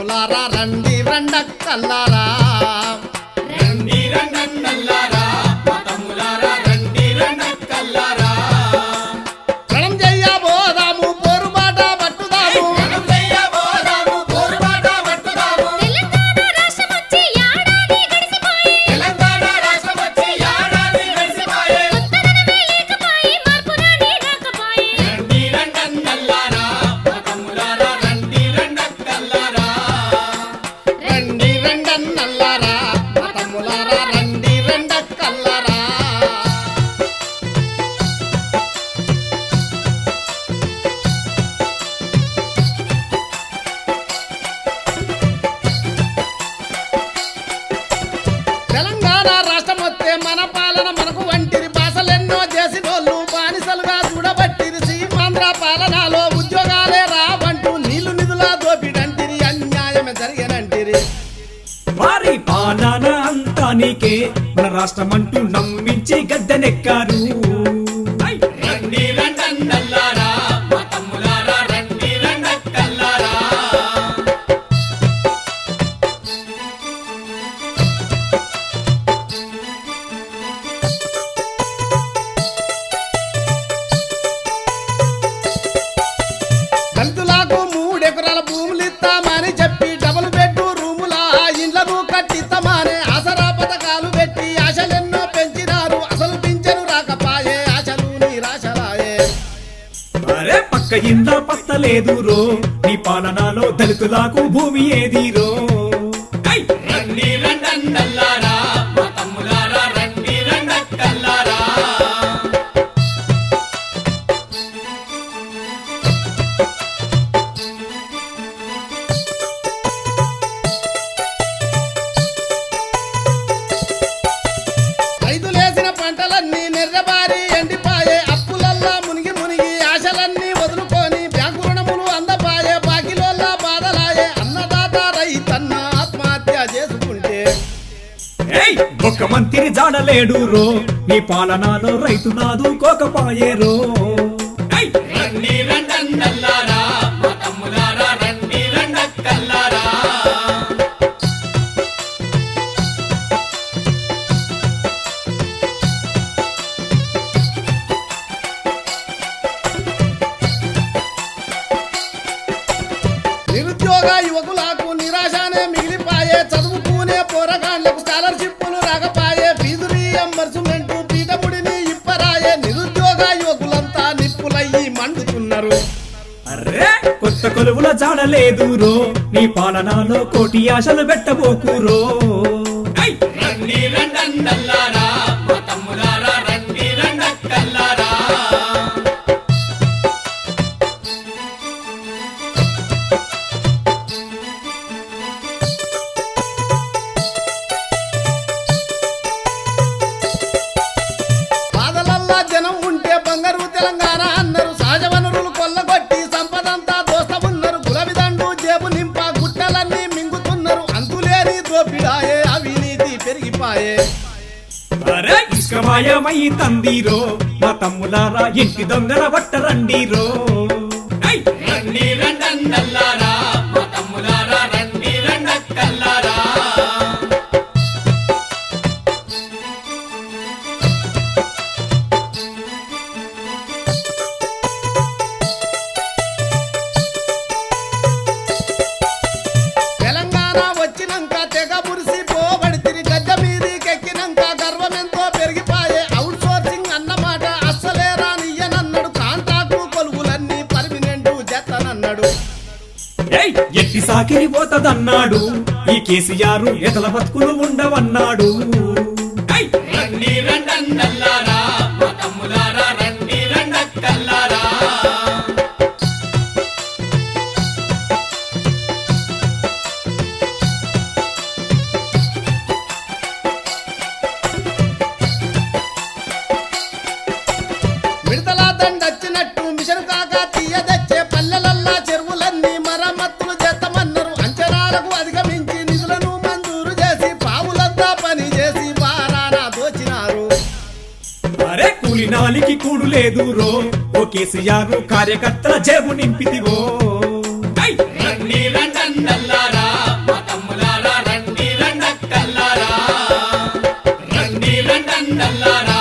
తమ్ములారా రండి రండక్కల్లారా రండి రండన్నల్లారా మా తమ్ములారా రండి రండక్కల్లారా రణం చెయ్యబోదాము పోరుబాట పట్టుదాము మనం చెయ్యబోదాము పోరుబాట పట్టుదాము తెలంగాణ రాష్ట్రమొచ్చి ఏడాది గడిసిపోయి తెలంగాణ రాష్ట్రం వచ్చి ఏడాది గడిసిపాయే కొత్తదనమే లేకపాయి మార్పు రాని రాకపాయి రండి రండన్నల్లారా మా తమ్ములారా రండి రండక్కల్లారా రండి రండన్నల్లారా మా తమ్ములారా రండి రండక్కల్లారా తెలంగాణ రాష్ట్రం వస్తే మన పాలన మనకు వంటిరి భాషలెన్నో చేసినోళ్ళు బానిసలుగా చూడబట్టిరి సీమాంధ్ర పాలనలో ఉద్యోగాలే రావంటూ నీళ్లు నిధులా దోపిడంటిరి అన్యాయమే జరిగనంటిరి వారి పాలన అంతా నీకే మన రాష్ట్రం అంటూ నమ్మించి గద్దెనెక్కారు ఐ! రండి రండన్నల్లారా మా తమ్ములారా రండి రండక్కల్లారా దళితులకు మూడెకరాల భూములు ఇస్తామని చెప్పి డబుల్ బెడ్ రూముల ఇండ్లను కట్టిస్తామని ఆసరా పథకాలు పెట్టి ఆశలెన్నో పెంచినారు అసలు పింఛను రాకపాయే ఆశలు నిరాశలాయే అరే పక్క ఇంద పత్తలేదు రో నీ పాలనలో దళితులకు భూమి ఏది రో ఐ! రండి రండన్నల్లారా మా తమ్ములారా రండి రండక్కల్లారా రైతులేసిన పంటలన్నీ నెర్రబారి ఎండిపాయే అప్పులల్లా మునిగి మునిగి ఆశలన్నీ వదులుకొని బ్యాంకు రుణములు అందపాయే బాకిలోల్లా బాధలాయే అన్నదాత రైతన్న ఆత్మహత్య చేసుకుంటే ఏయ్! ఒక్క మంత్రి జాడలేడు రో నీ పాలనలో రైతు నాదు కోకపాయే రో ఐ! రండి రండన్నల్లారా మా తమ్ములారా రండి రండక్కల్లారా నిరుద్యోగ యువకులకు నిరాశనే మిగిలిపాయే చదువుకునే పోరగాళ్లకు స్కాలర్షిప్లు రాకపాయే ఫీజు రీఎంబర్స్మెంట్ పీఠముడిని ఇప్పరాయే నిరుద్యోగ యువకులంతా నిప్పులయ్యి మండుతున్నారు అర్రే కొత్త కొలువుల జాడలేదు రో నీ పాలనలో కోటి ఆశలు పెట్టబోకు రో ఐ! రండి రండన్నల్లారా మా తమ్ములారా రండి రండక్కల్లారా బాధలల్లా జనం ఉంటే బంగారు తెలంగాణ అన్నారు సహజ వనరులు కొల్లగొట్టి సంపదంతా దోస్తమున్నారు గులవిదండు జేబు నింప గుట్టలన్నీ మింగుతున్నారు అంతులేని దోపిడాయే అవినీతి పెరిగిపాయే అరే ఇసుకమాయమై తందీరో మా తమ్ములారా ఇంటి దొంగల బట్టరండిరో ఐ! రండి రండన్నల్లారా మా తమ్ములారా రండి రండక్కల్లారా తెలంగాణ వచ్చినాక తెగ మురిసి పోబడితిరి గడ్డ మీదికెక్కినాక గర్వమెంతో పెరిగిపాయే అవుట్ సోర్సింగ్ అన్నమాట అస్సలే రానియ్యనన్నాడు కాంట్రాక్టు కొలువులన్నీ పర్మినెంట్ జతనన్నాడు ఏయ్! ఎట్టి సాకిరి పోతదన్నాడు ఈ కేసీఆర్ ఎతల బతుకులు ఉండవన్నాడు ఐ! రండి రండన్నల్లారా మా తమ్ములారా రండి రండక్కల్లారా మిడతల దండొచ్చినట్టు మిషన్ కాక తీయదచ్చే పల్లెలల్లా చెరువులన్నీ మరమ్మతులు చేస్తామన్నారు అంచనాలకు అధిగమించి నిధులను మంజూరు చేసి పావులంతా పని చేసి బారాన దోచినారు అరే కూలి నాలికి కూడు లేదు రో ఓ కేసీఆర్ కార్యకర్తల జేబు నింపితివో ఐ! రండి రండన్నల్లారా తెలంగాణ